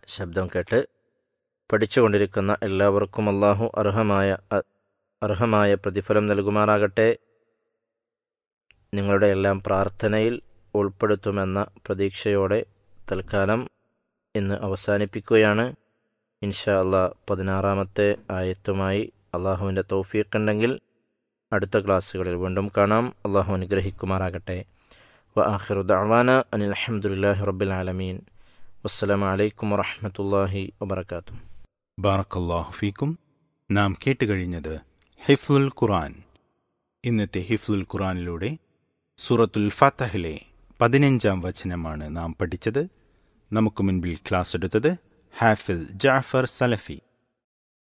ശബ്ദം കേട്ട് പഠിച്ചുകൊണ്ടിരിക്കുന്ന എല്ലാവർക്കും അള്ളാഹു അർഹമായ അ- അർഹമായ പ്രതിഫലം നൽകുമാറാകട്ടെ നിങ്ങളുടെ എല്ലാം പ്രാർത്ഥനയിൽ ഉൾപ്പെടുത്തുമെന്ന പ്രതീക്ഷയോടെ തൽക്കാലം ഇന്ന് അവസാനിപ്പിക്കുകയാണ് ഇൻഷാ അള്ളാ പതിനാറാമത്തെ ആയത്തുമായി അള്ളാഹുവിൻ്റെ തൗഫീഖുണ്ടെങ്കിൽ അടുത്ത ക്ലാസ്സുകളിൽ വീണ്ടും കാണാം അള്ളാഹു അനുഗ്രഹിക്കുമാറാകട്ടെ വ ആഖിറു ദഅവാന അനിൽ അൽഹംദുലില്ലാഹി റബ്ബിൽ ആലമീൻ വസ്സലാമു അലൈക്കും വറഹ്മത്തുള്ളാഹി വബറകാതുഹു ബാറക്കല്ലാഹു ഫീക്കും നാം കേട്ടുകഴിഞ്ഞത് ഹിഫ്ലുൽ ഖുറാൻ ഇന്നത്തെ ഹിഫ്ലുൽ ഖുറാനിലൂടെ സൂറത്തുൽ ഫത്തഹിലെ പതിനഞ്ചാം വചനമാണ് നാം പഠിച്ചത് നമുക്ക് മുൻപിൽ ക്ലാസ് എടുത്തത് ഹാഫിൽ ജാഫർ സലഫി